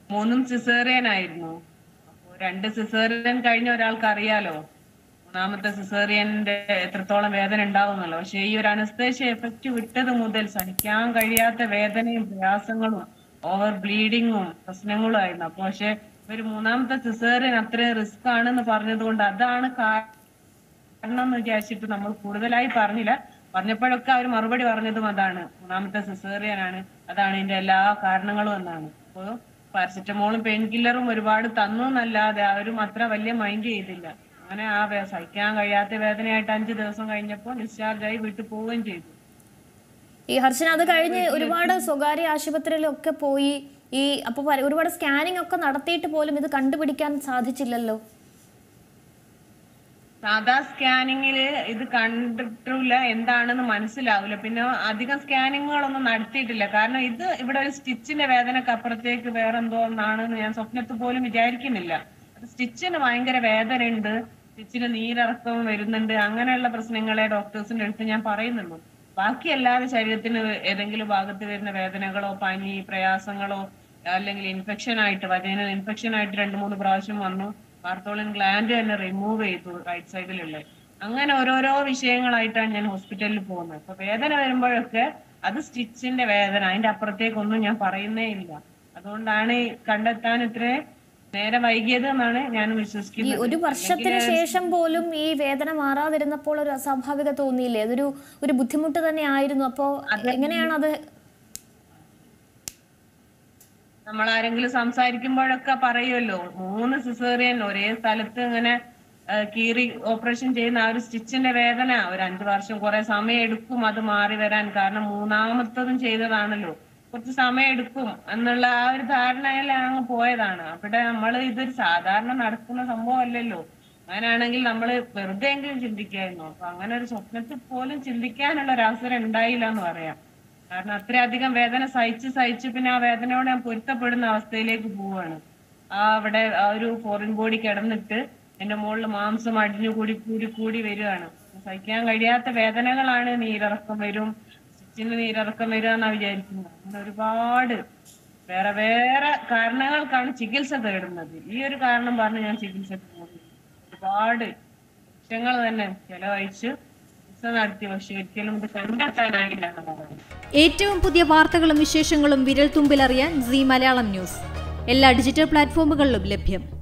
മൂന്നും സിസേറിയൻ ആയിരുന്നു അപ്പൊ രണ്ട് സിസേറിയൻ കഴിഞ്ഞ ഒരാൾക്ക് അറിയാലോ മൂന്നാമത്തെ സിസേറിയന്റെ എത്രത്തോളം വേദന ഉണ്ടാവുന്നല്ലോ പക്ഷെ ഈ ഒരു അനസ്തേഷ്യ എഫക്റ്റ് വിട്ടത് മുതൽ സഹിക്കാൻ കഴിയാത്ത വേദനയും പ്രയാസങ്ങളും ഓവർ ബ്ലീഡിങ്ങും പ്രശ്നങ്ങളും ആയിരുന്നു അപ്പൊ പക്ഷെ ഒരു മൂന്നാമത്തെ സിസേറിയൻ അത്രയും റിസ്ക് ആണെന്ന് പറഞ്ഞത് കൊണ്ട് അതാണ് കാരണം എന്ന് വിചാരിച്ചിട്ട് നമ്മൾ കൂടുതലായി പറഞ്ഞില്ല പറഞ്ഞപ്പോഴൊക്കെ അവർ മറുപടി പറഞ്ഞതും അതാണ് മൂന്നാമത്തെ സിസേറിയൻ ആണ് അതാണ് ഇതിന്റെ എല്ലാ കാരണങ്ങളും എന്നാണ് അപ്പൊ പാരസെറ്റമോളും പെയിൻ കില്ലറും ഒരുപാട് തന്നു എന്നല്ലാതെ അവരും അത്ര വലിയ മൈൻഡ് ചെയ്തില്ല അങ്ങനെ ആ വേ- സഹിക്കാൻ കഴിയാത്ത വേദനയായിട്ട് അഞ്ചു ദിവസം കഴിഞ്ഞപ്പോൾ ഡിസ്ചാർജ് ആയി വീട്ടിൽ പോവുകയും ചെയ്തു ഈ ഹർഷൻ അത് കഴിഞ്ഞ് ഒരുപാട് സ്വകാര്യ ആശുപത്രിയിലൊക്കെ പോയി ഈ അപ്പൊ പല- ഒരുപാട് സ്കാനിങ് ഒക്കെ നടത്തിയിട്ട് പോലും ഇത് കണ്ടുപിടിക്കാൻ സാധിച്ചില്ലല്ലോ സാധാ സ്കാനിങ്ങില് ഇത് കണ്ടിട്ടില്ല എന്താണെന്ന് മനസ്സിലാവില്ല പിന്നെ അധികം സ്കാനിങ്ങുകളൊന്നും നടത്തിയിട്ടില്ല കാരണം ഇത് ഇവിടെ ഒരു സ്റ്റിച്ചിന്റെ വേദനക്ക് അപ്പുറത്തേക്ക് വേറെ എന്തോ ഒന്നാണെന്ന് ഞാൻ സ്വപ്നത്തിൽ പോലും വിചാരിക്കുന്നില്ല അത് സ്റ്റിച്ചിന് ഭയങ്കര വേദന ഉണ്ട് സ്റ്റിച്ചിന് നീരിറക്കം വരുന്നുണ്ട് അങ്ങനെയുള്ള പ്രശ്നങ്ങളെ ഡോക്ടേഴ്സിന്റെ അടുത്ത് ഞാൻ പറയുന്നുള്ളൂ ബാക്കി അല്ലാതെ ശരീരത്തിന് ഏതെങ്കിലും ഭാഗത്ത് വരുന്ന വേദനകളോ പനി പ്രയാസങ്ങളോ അല്ലെങ്കിൽ ഇൻഫെക്ഷൻ ആയിട്ട് വജൈനൽ ഇൻഫെക്ഷൻ ആയിട്ട് രണ്ട് മൂന്ന് പ്രാവശ്യം വന്നു പാർത്തോളിൻ ഗ്ലാൻഡ് തന്നെ റിമൂവ് ചെയ്തു റൈറ്റ് സൈഡിലുള്ള അങ്ങനെ ഓരോരോ വിഷയങ്ങളായിട്ടാണ് ഞാൻ ഹോസ്പിറ്റലിൽ പോകുന്നത് അപ്പൊ വേദന വരുമ്പോഴൊക്കെ അത് സ്റ്റിച്ചിന്റെ വേദന അതിന്റെ അപ്പുറത്തേക്കൊന്നും ഞാൻ പറയുന്നേ ഇല്ല അതുകൊണ്ടാണ് ഈ കണ്ടെത്താൻ ഇത്ര നേരം വൈകിയത് എന്നാണ് ഞാൻ ഈ വിശ്വസിക്കുന്നത് ഒരു വർഷത്തിന് ശേഷം പോലും ഈ വേദന മാറാതിരുന്നപ്പോൾ ഒരു അസ്വാഭാവികത തോന്നിയില്ലേ അതൊരു ഒരു ബുദ്ധിമുട്ട് തന്നെ ആയിരുന്നു അപ്പോ എങ്ങനെയാണ് അത് നമ്മൾ ആരെങ്കിലും സംസാരിക്കുമ്പോഴൊക്കെ പറയുമല്ലോ മൂന്ന് സിസേറിയൻ ഒരേ സ്ഥലത്ത് ഇങ്ങനെ ആ, കീറി ഓപ്പറേഷൻ ചെയ്യുന്ന ആ ഒരു സ്റ്റിച്ചിന്റെ വേദന ഒരു അഞ്ചു വർഷം കുറെ സമയം എടുക്കും അത് മാറി വരാൻ കാരണം മൂന്നാമത്തതും ചെയ്തതാണല്ലോ കുറച്ച് സമയം എടുക്കും എന്നുള്ള ആ ഒരു ധാരണയിൽ അങ്ങ് പോയതാണ് അവിടെ നമ്മൾ ഇതൊരു സാധാരണ നടക്കുന്ന സംഭവം അല്ലല്ലോ അങ്ങനെയാണെങ്കിൽ നമ്മൾ വെറുതെ എങ്കിലും ചിന്തിക്കായിരുന്നു അപ്പൊ അങ്ങനെ ഒരു സ്വപ്നത്തിൽ പോലും ചിന്തിക്കാനുള്ള ഒരു അവസരം ഉണ്ടായില്ല എന്ന് പറയാം കാരണം അത്രയധികം വേദന സഹിച്ച് സഹിച്ച് പിന്നെ ആ വേദനയോട് ഞാൻ പൊരുത്തപ്പെടുന്ന അവസ്ഥയിലേക്ക് പോവാണ് ആ അവിടെ ആ ഒരു ഫോറിൻ ബോഡി കിടന്നിട്ട് എന്റെ മുകളിൽ മാംസം അടിഞ്ഞു കൂടി കൂടി കൂടി വരികയാണ് സഹിക്കാൻ കഴിയാത്ത വേദനകളാണ് നീരിറക്കം വരും സ്റ്റിച്ചിന് നീരിറക്കം വരിക എന്നാ വിചാരിക്കുന്നത് അങ്ങനെ ഒരുപാട് വേറെ വേറെ കാരണങ്ങൾക്കാണ് ചികിത്സ തേടുന്നത് ഈ ഒരു കാരണം പറഞ്ഞ് ഞാൻ ചികിത്സക്ക് പോകുന്നു ഒരുപാട് ലക്ഷങ്ങൾ തന്നെ ചെലവഴിച്ച് ചികിത്സ നടത്തി പക്ഷെ ഒരിക്കലും ഇത് കണ്ടെത്താനായില്ല എന്നുള്ളതാണ് ഏറ്റവും പുതിയ വാർത്തകളും വിശേഷങ്ങളും വിരൽ തുമ്പിലറിയാൻ സി മലയാളം ന്യൂസ് എല്ലാ ഡിജിറ്റൽ പ്ലാറ്റ്ഫോമുകളിലും ലഭ്യം